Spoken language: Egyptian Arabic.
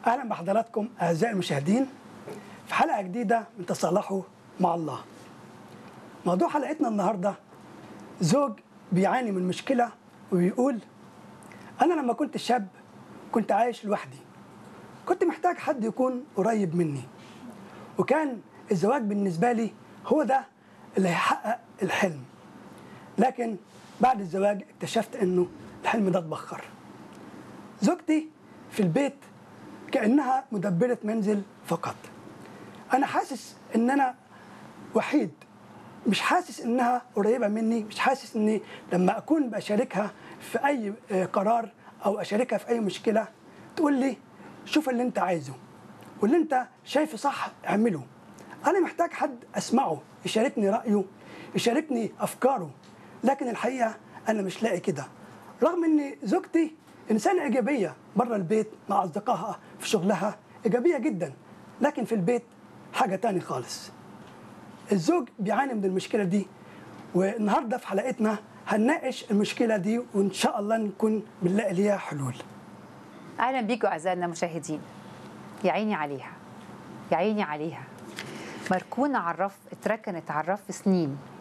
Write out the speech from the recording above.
اهلا بحضراتكم اعزائي المشاهدين في حلقه جديده من تصالحوا مع الله. موضوع حلقتنا النهارده زوج بيعاني من مشكله وبيقول انا لما كنت شاب كنت عايش لوحدي. كنت محتاج حد يكون قريب مني. وكان الزواج بالنسبه لي هو ده اللي هيحقق الحلم. لكن بعد الزواج اكتشفت انه الحلم ده اتبخر. زوجتي في البيت كانها مدبره منزل فقط انا حاسس ان انا وحيد مش حاسس انها قريبه مني مش حاسس اني لما اكون بشاركها في اي آه، قرار او اشاركها في اي مشكله تقول لي شوف اللي انت عايزه واللي انت شايفه صح اعمله انا محتاج حد اسمعه يشاركني رايه يشاركني افكاره لكن الحقيقه انا مش لاقي كده رغم ان زوجتي انسانه ايجابيه بره البيت مع اصدقائها في شغلها ايجابيه جدا لكن في البيت حاجه تاني خالص الزوج بيعاني من المشكله دي والنهارده في حلقتنا هنناقش المشكله دي وان شاء الله نكون بنلاقي ليها حلول اهلا بيكم اعزائنا المشاهدين يا عيني عليها يا عيني عليها مركونه على الرف اتركنت على الرف سنين